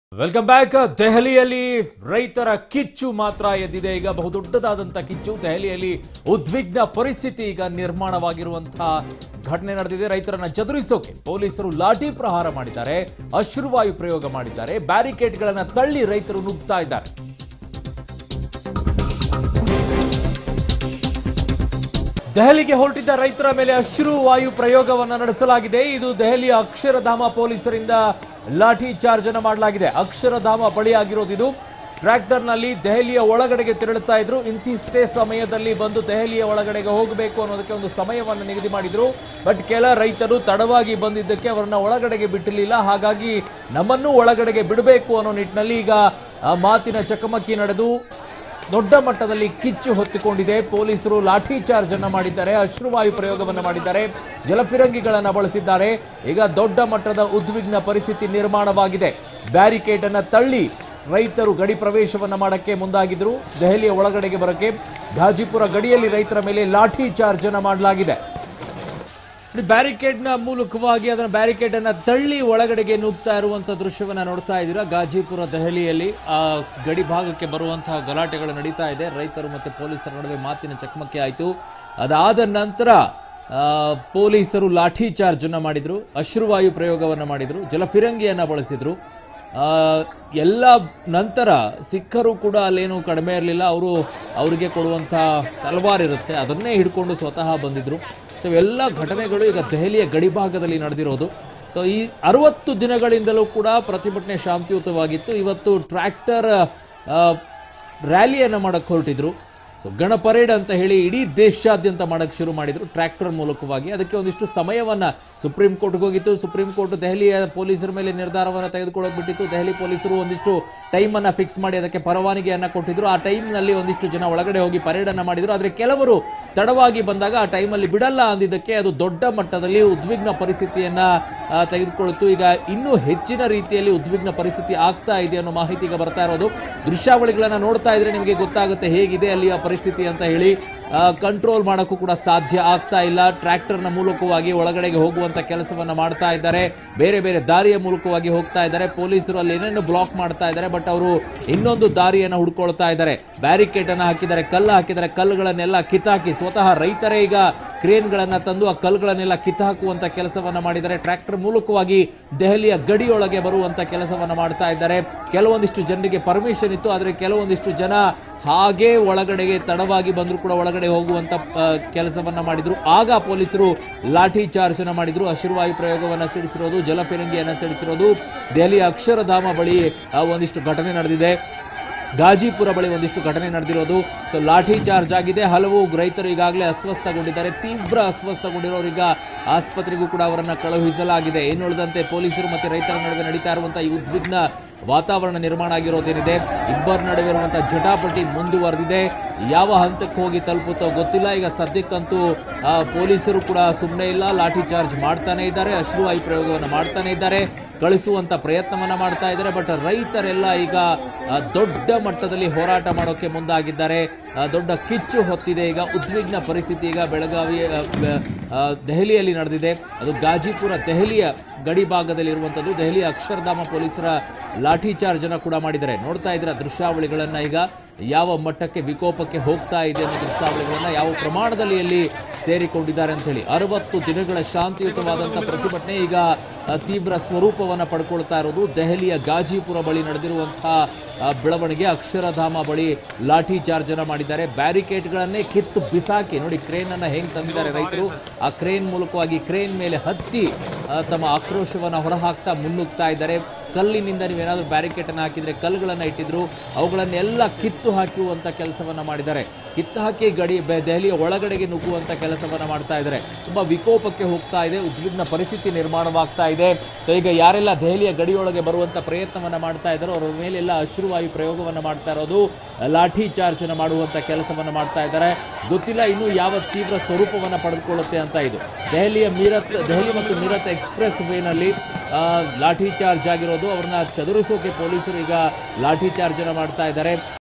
welcome back ದೆಹಲಿಯಲ್ಲಿ ರೈತರ ಕಿಚ್ಚು ಮಾತ್ರ ಎದ್ದಿದೆ ಈಗ ಬಹುದೊಡ್ಡದಾದಂತ ಕಿಚ್ಚು ದೆಹಲಿಯಲ್ಲಿ ಉದ್ವಿಗ್ನ ಪರಿಸ್ಥಿತಿ ಈಗ ನಿರ್ಮಾಣವಾಗಿರುವಂತಹ ಘಟನೆ ನಡೆದಿದೆ ರೈತರನ್ನ ಚದುರಿಸೋಕೆ ಪೊಲೀಸರು ಲಾಠಿ ಪ್ರಹಾರ ಮಾಡಿದ್ದಾರೆ ಅಶ್ರುವಾಯು ಪ್ರಯೋಗ ಮಾಡಿದ್ದಾರೆ ಬ್ಯಾರಿಕೇಡ್ಗಳನ್ನ ತಳ್ಳಿ ರೈತರು ನುಗ್ತಾ ಇದ್ದಾರೆ ದೆಹಲಿಗೆ ಹೊರಟಿದ್ದ ರೈತರ ಮೇಲೆ ಅಶ್ರು ವಾಯು ಪ್ರಯೋಗವನ್ನ ನಡೆಸಲಾಗಿದೆ ಇದು ದೆಹಲಿಯ ಅಕ್ಷರಧಾಮ ಪೊಲೀಸರಿಂದ ಲಾಠಿ ಚಾರ್ಜ್ ಅನ್ನ ಮಾಡಲಾಗಿದೆ ಅಕ್ಷರಧಾಮ ಬಳಿಯಾಗಿರೋದು ಇದು ಟ್ರ್ಯಾಕ್ಟರ್ನಲ್ಲಿ ದೆಹಲಿಯ ಒಳಗಡೆಗೆ ತೆರಳುತ್ತಾ ಇದ್ರು ಇಂತಿಷ್ಟೇ ಸಮಯದಲ್ಲಿ ಬಂದು ದೆಹಲಿಯ ಒಳಗಡೆಗೆ ಹೋಗಬೇಕು ಅನ್ನೋದಕ್ಕೆ ಒಂದು ಸಮಯವನ್ನು ನಿಗದಿ ಮಾಡಿದ್ರು ಬಟ್ ಕೆಲ ರೈತರು ತಡವಾಗಿ ಬಂದಿದ್ದಕ್ಕೆ ಅವರನ್ನ ಒಳಗಡೆಗೆ ಬಿಟ್ಟಿರಲಿಲ್ಲ ಹಾಗಾಗಿ ನಮ್ಮನ್ನು ಒಳಗಡೆಗೆ ಬಿಡಬೇಕು ಅನ್ನೋ ನಿಟ್ಟಿನಲ್ಲಿ ಈಗ ಆ ಮಾತಿನ ಚಕಮಕಿ ನಡೆದು ದೊಡ್ಡ ಮಟ್ಟದಲ್ಲಿ ಕಿಚ್ಚು ಹೊತ್ತಿಕೊಂಡಿದೆ ಪೊಲೀಸರು ಲಾಠಿ ಚಾರ್ಜ್ ಅನ್ನ ಮಾಡಿದ್ದಾರೆ ಅಶ್ರುವಾಯು ಪ್ರಯೋಗವನ್ನ ಮಾಡಿದ್ದಾರೆ ಜಲಫಿರಂಗಿಗಳನ್ನ ಬಳಸಿದ್ದಾರೆ ಈಗ ದೊಡ್ಡ ಮಟ್ಟದ ಉದ್ವಿಗ್ನ ಪರಿಸ್ಥಿತಿ ನಿರ್ಮಾಣವಾಗಿದೆ ಬ್ಯಾರಿಕೇಡ್ ಅನ್ನ ತಳ್ಳಿ ರೈತರು ಗಡಿ ಪ್ರವೇಶವನ್ನ ಮಾಡಕ್ಕೆ ಮುಂದಾಗಿದ್ರು ದೆಹಲಿಯ ಒಳಗಡೆಗೆ ಬರಕ್ಕೆ ಗಾಜಿಪುರ ಗಡಿಯಲ್ಲಿ ರೈತರ ಮೇಲೆ ಲಾಠಿ ಚಾರ್ಜ್ ಅನ್ನ ಮಾಡಲಾಗಿದೆ ಬ್ಯಾರಿಕೇಡ್ ನ ಮೂಲಕವಾಗಿ ಅದನ್ನ ಬ್ಯಾರಿಕೇಡ್ ಅನ್ನ ತಳ್ಳಿ ಒಳಗಡೆಗೆ ನುಗ್ತಾ ಇರುವಂತಹ ದೃಶ್ಯವನ್ನ ನೋಡ್ತಾ ಇದ್ದೀರಾ ಗಾಜಿಪುರ ದೆಹಲಿಯಲ್ಲಿ ಆ ಗಡಿ ಭಾಗಕ್ಕೆ ಬರುವಂತಹ ಗಲಾಟೆಗಳು ನಡೀತಾ ಇದೆ ರೈತರು ಮತ್ತೆ ಪೊಲೀಸರ ನಡುವೆ ಮಾತಿನ ಚಕಮಕಿ ಆಯಿತು ಅದಾದ ನಂತರ ಆ, ಪೊಲೀಸರು ಲಾಠಿ ಚಾರ್ಜ್ ಅನ್ನ ಮಾಡಿದ್ರು ಅಶ್ರುವಾಯು ಪ್ರಯೋಗವನ್ನ ಮಾಡಿದ್ರು ಜಲಫಿರಂಗಿಯನ್ನ ಬಳಸಿದ್ರು ಆ, ಎಲ್ಲ ನಂತರ ಸಿಖ್ಖರು ಕೂಡ ಅಲ್ಲೇನು ಕಡಿಮೆ ಇರಲಿಲ್ಲ ಅವರು ಅವರಿಗೆ ಕೊಡುವಂಥ ತಲವಾರ್ ಇರುತ್ತೆ ಅದನ್ನೇ ಹಿಡ್ಕೊಂಡು ಸ್ವತಃ ಬಂದಿದ್ರು ಸೊ ಎಲ್ಲ ಘಟನೆಗಳು ಈಗ ದೆಹಲಿಯ ಗಡಿಭಾಗದಲ್ಲಿ ನಡೆದಿರೋದು ಸೊ ಈ ಅರವತ್ತು ದಿನಗಳಿಂದಲೂ ಕೂಡ ಪ್ರತಿಭಟನೆ ಶಾಂತಿಯುತವಾಗಿತ್ತು ಇವತ್ತು ಟ್ರ್ಯಾಕ್ಟರ್ ರ್ಯಾಲಿಯನ್ನು ಮಾಡಕ್ಕೆ ಹೊರಟಿದ್ರು ಸೊ ಗಣ ಪರೇಡ್ ಅಂತ ಹೇಳಿ ಇಡೀ ದೇಶಾದ್ಯಂತ ಮಾಡಕ್ಕೆ ಶುರು ಮಾಡಿದ್ರು ಟ್ರ್ಯಾಕ್ಟರ್ ಮೂಲಕವಾಗಿ ಅದಕ್ಕೆ ಒಂದಿಷ್ಟು ಸಮಯವನ್ನ ಸುಪ್ರೀಂ ಕೋರ್ಟ್ಗೆ ಹೋಗಿತ್ತು ಸುಪ್ರೀಂ ಕೋರ್ಟ್ ದೆಹಲಿಯ ಪೊಲೀಸರ ಮೇಲೆ ನಿರ್ಧಾರವನ್ನು ತೆಗೆದುಕೊಳ್ಳೋಕೆ ಬಿಟ್ಟಿತ್ತು ದೆಹಲಿ ಪೊಲೀಸರು ಒಂದಿಷ್ಟು ಟೈಮನ್ನು ಫಿಕ್ಸ್ ಮಾಡಿ ಅದಕ್ಕೆ ಪರವಾನಗಿಯನ್ನು ಕೊಟ್ಟಿದ್ರು ಆ ಟೈಮ್ನಲ್ಲಿ ಒಂದಿಷ್ಟು ಜನ ಒಳಗಡೆ ಹೋಗಿ ಪರೇಡನ್ನು ಮಾಡಿದ್ರು ಆದರೆ ಕೆಲವರು ತಡವಾಗಿ ಬಂದಾಗ ಆ ಟೈಮಲ್ಲಿ ಬಿಡಲ್ಲ ಅಂದಿದ್ದಕ್ಕೆ ಅದು ದೊಡ್ಡ ಮಟ್ಟದಲ್ಲಿ ಉದ್ವಿಗ್ನ ಪರಿಸ್ಥಿತಿಯನ್ನ ಆ, ತೆಗೆದುಕೊಳ್ತು ಈಗ ಇನ್ನೂ ಹೆಚ್ಚಿನ ರೀತಿಯಲ್ಲಿ ಉದ್ವಿಗ್ನ ಪರಿಸ್ಥಿತಿ ಆಗ್ತಾ ಇದೆ ಅನ್ನೋ ಮಾಹಿತಿ ಈಗ ಬರ್ತಾ ಇರೋದು ದೃಶ್ಯಾವಳಿಗಳನ್ನ ನೋಡ್ತಾ ಇದ್ರೆ ನಿಮಗೆ ಗೊತ್ತಾಗುತ್ತೆ ಹೇಗಿದೆ ಅಲ್ಲಿಯ ಪರಿಸ್ಥಿತಿ ಅಂತ ಹೇಳಿ ಕಂಟ್ರೋಲ್ ಮಾಡೋಕ್ಕೂ ಕೂಡ ಸಾಧ್ಯ ಆಗ್ತಾ ಇಲ್ಲ ಟ್ರ್ಯಾಕ್ಟರ್ನ ಮೂಲಕವಾಗಿ ಒಳಗಡೆಗೆ ಹೋಗುವಂತ ಕೆಲಸವನ್ನ ಮಾಡ್ತಾ ಇದ್ದಾರೆ ಬೇರೆ ಬೇರೆ ದಾರಿಯ ಮೂಲಕವಾಗಿ ಹೋಗ್ತಾ ಇದ್ದಾರೆ ಪೊಲೀಸರು ಅಲ್ಲಿ ಏನೇನು ಬ್ಲಾಕ್ ಮಾಡ್ತಾ ಇದ್ದಾರೆ ಬಟ್ ಅವರು ಇನ್ನೊಂದು ದಾರಿಯನ್ನು ಹುಡ್ಕೊಳ್ತಾ ಇದ್ದಾರೆ ಬ್ಯಾರಿಕೇಡ್ ಅನ್ನ ಹಾಕಿದ್ದಾರೆ ಕಲ್ಲು ಹಾಕಿದ್ದಾರೆ ಕಲ್ಲುಗಳನ್ನೆಲ್ಲ ಕಿತ್ತಾಕಿ ಸ್ವತಃ ರೈತರೇ ಈಗ ಕ್ರೇನ್ಗಳನ್ನ ತಂದು ಆ ಕಲ್ಲುಗಳನ್ನೆಲ್ಲ ಕಿತ್ತಾಕುವಂತ ಕೆಲಸವನ್ನ ಮಾಡಿದ್ದಾರೆ ಟ್ರ್ಯಾಕ್ಟರ್ ಮೂಲಕವಾಗಿ ದೆಹಲಿಯ ಗಡಿಯೊಳಗೆ ಬರುವಂತ ಕೆಲಸವನ್ನ ಮಾಡ್ತಾ ಇದ್ದಾರೆ ಕೆಲವೊಂದಿಷ್ಟು ಜನರಿಗೆ ಪರ್ಮಿಷನ್ ಇತ್ತು ಆದರೆ ಕೆಲವೊಂದಿಷ್ಟು ಜನ ಹಾಗೇ ಒಳಗಡೆಗೆ ತಡವಾಗಿ ಬಂದರೂ ಕೂಡ ಒಳಗಡೆ ಹೋಗುವಂತ ಆ, ಕೆಲಸವನ್ನ ಮಾಡಿದ್ರು ಆಗ ಪೊಲೀಸರು ಲಾಠಿ ಚಾರ್ಜ್ ಅನ್ನ ಮಾಡಿದ್ರು ಅಶ್ರುವಾಯು ಪ್ರಯೋಗವನ್ನ ಸಿಡಿಸಿರೋದು ಜಲಫಿರಂಗಿಯನ್ನ ಸಿಡಿಸಿರೋದು ದೆಹಲಿಯ ಅಕ್ಷರಧಾಮ ಬಳಿ ಆ, ಒಂದಿಷ್ಟು ಘಟನೆ ನಡೆದಿದೆ ಗಾಜಿಪುರ ಬಳಿ ಒಂದಿಷ್ಟು ಘಟನೆ ನಡೆದಿರೋದು ಸೊ ಲಾಠಿ ಚಾರ್ಜ್ ಆಗಿದೆ ಹಲವು ರೈತರು ಈಗಾಗಲೇ ಅಸ್ವಸ್ಥಗೊಂಡಿದ್ದಾರೆ ತೀವ್ರ ಅಸ್ವಸ್ಥಗೊಂಡಿರೋರೀಗ ಆಸ್ಪತ್ರೆಗೂ ಕೂಡ ಅವರನ್ನು ಕಳುಹಿಸಲಾಗಿದೆ ಇನ್ನುಳಿದಂತೆ ಪೊಲೀಸರು ಮತ್ತು ರೈತರ ನಡುವೆ ನಡೀತಾ ಇರುವಂತಹ ಈ ಉದ್ವಿಗ್ನ ವಾತಾವರಣ ನಿರ್ಮಾಣ ಆಗಿರೋದೇನಿದೆ ಇಬ್ಬರ ನಡುವೆ ಇರುವಂತಹ ಜಟಾಪಟಿ ಮುಂದುವರೆದಿದೆ ಯಾವ ಹಂತಕ್ಕೆ ಹೋಗಿ ತಲುಪುತ್ತೋ ಗೊತ್ತಿಲ್ಲ ಈಗ ಸದ್ಯಕ್ಕಂತೂ ಆ, ಪೊಲೀಸರು ಕೂಡ ಸುಮ್ಮನೆ ಇಲ್ಲ ಲಾಠಿ ಚಾರ್ಜ್ ಮಾಡ್ತಾನೆ ಇದ್ದಾರೆ ಅಶ್ರುವಾಯು ಪ್ರಯೋಗವನ್ನು ಮಾಡ್ತಾನೆ ಇದ್ದಾರೆ ಕಳಿಸುವಂತ ಪ್ರಯತ್ನವನ್ನ ಮಾಡ್ತಾ ಇದ್ದಾರೆ ಬಟ್ ರೈತರೆಲ್ಲ ಈಗ ಆ, ದೊಡ್ಡ ಮಟ್ಟದಲ್ಲಿ ಹೋರಾಟ ಮಾಡೋಕೆ ಮುಂದಾಗಿದ್ದಾರೆ ಆ, ದೊಡ್ಡ ಕಿಚ್ಚು ಹೊತ್ತಿದೆ ಈಗ ಉದ್ವಿಗ್ನ ಪರಿಸ್ಥಿತಿ ಈಗ ಬೆಳಗಾವಿ ಆ, ಬ- ಆ, ದೆಹಲಿಯಲ್ಲಿ ನಡೆದಿದೆ ಅದು ಗಾಜಿಪುರ ದೆಹಲಿಯ ಗಡಿ ಭಾಗದಲ್ಲಿ ಇರುವಂಥದ್ದು ದೆಹಲಿಯ ಅಕ್ಷರಧಾಮ ಪೊಲೀಸರ ಲಾಠಿ ಚಾರ್ಜ್ ಅನ್ನ ಕೂಡ ಮಾಡಿದ್ದಾರೆ ನೋಡ್ತಾ ಇದ್ರ ದೃಶ್ಯಾವಳಿಗಳನ್ನ ಈಗ ಯಾವ ಮಟ್ಟಕ್ಕೆ ವಿಕೋಪಕ್ಕೆ ಹೋಗ್ತಾ ಇದೆ ಅನ್ನೋ ದೃಶ್ಯಾವಳಿಗಳನ್ನ ಯಾವ ಪ್ರಮಾಣದಲ್ಲಿ ಎಲ್ಲಿ ಸೇರಿಕೊಂಡಿದ್ದಾರೆ ಅಂತ ಹೇಳಿ ಅರವತ್ತು ದಿನಗಳ ಶಾಂತಿಯುತವಾದಂಥ ಪ್ರತಿಭಟನೆ ಈಗ ಆ, ತೀವ್ರ ಸ್ವರೂಪವನ್ನು ಪಡ್ಕೊಳ್ತಾ ಇರೋದು ದೆಹಲಿಯ ಗಾಜಿಪುರ ಬಳಿ ನಡೆದಿರುವಂತಹ ಆ, ಬೆಳವಣಿಗೆ ಅಕ್ಷರಧಾಮ ಬಳಿ ಲಾಠಿ ಚಾರ್ಜ್ ಅನ್ನ ಮಾಡಿದ್ದಾರೆ ಬ್ಯಾರಿಕೇಡ್ಗಳನ್ನೇ ಕಿತ್ತು ಬಿಸಾಕಿ ನೋಡಿ ಕ್ರೇನ್ ಅನ್ನ ಹೆಂಗ್ ತಂದಿದ್ದಾರೆ ರೈತರು ಆ ಕ್ರೇನ್ ಮೂಲಕವಾಗಿ ಕ್ರೇನ್ ಮೇಲೆ ಹತ್ತಿ ಆ, ತಮ್ಮ ಆಕ್ರೋಶವನ್ನ ಹೊರಹಾಕ್ತಾ ಮುನ್ನುಗ್ತಾ ಇದ್ದಾರೆ ಕಲ್ಲಿನಿಂದ ನೀವೇನಾದ್ರೂ ಬ್ಯಾರಿಕೇಡ್ ಅನ್ನು ಹಾಕಿದ್ರೆ ಕಲ್ಲುಗಳನ್ನ ಇಟ್ಟಿದ್ರು ಅವುಗಳನ್ನೆಲ್ಲ ಕಿತ್ತು ಹಾಕುವಂತ ಕೆಲಸವನ್ನ ಮಾಡಿದ್ದಾರೆ ಕಿತ್ತು ಹಾಕಿ ಗಡಿ ಬೆ- ದೆಹಲಿಯ ಒಳಗಡೆಗೆ ನುಗ್ಗುವಂತ ಕೆಲಸವನ್ನ ಮಾಡ್ತಾ ಇದ್ದಾರೆ ತುಂಬಾ ವಿಕೋಪಕ್ಕೆ ಹೋಗ್ತಾ ಇದೆ ಉದ್ವಿಗ್ನ ಪರಿಸ್ಥಿತಿ ನಿರ್ಮಾಣವಾಗ್ತಾ ಇದೆ ಸೊ ಈಗ ಯಾರೆಲ್ಲ ದೆಹಲಿಯ ಗಡಿಯೊಳಗೆ ಬರುವಂತ ಪ್ರಯತ್ನವನ್ನ ಮಾಡ್ತಾ ಇದ್ದಾರೋ ಅವರ ಮೇಲೆಲ್ಲ ಅಶ್ರುವಾಯು ಪ್ರಯೋಗವನ್ನ ಮಾಡ್ತಾ ಇರೋದು ಲಾಠಿ ಚಾರ್ಜ್ ಅನ್ನ ಮಾಡುವಂತ ಕೆಲಸವನ್ನ ಮಾಡ್ತಾ ಇದ್ದಾರೆ ಗೊತ್ತಿಲ್ಲ ಇನ್ನು ಯಾವ ತೀವ್ರ ಸ್ವರೂಪವನ್ನ ಪಡೆದುಕೊಳ್ಳುತ್ತೆ ಅಂತ ಇದು ದೆಹಲಿಯ ಮೀರತ್ ದೆಹಲಿ ಮತ್ತು ಮೀರತ್ ಎಕ್ಸ್ಪ್ರೆಸ್ ವೇನಲ್ಲಿ ಆ, ಲಾಠಿ ಚಾರ್ಜ್ ಆಗಿರೋದು ಅವ್ರನ್ನ ಚದುರಿಸೋಕೆ ಪೊಲೀಸರು ಈಗ ಲಾಠಿ ಚಾರ್ಜ್ ಅನ್ನ ಮಾಡ್ತಾ ಇದ್ದಾರೆ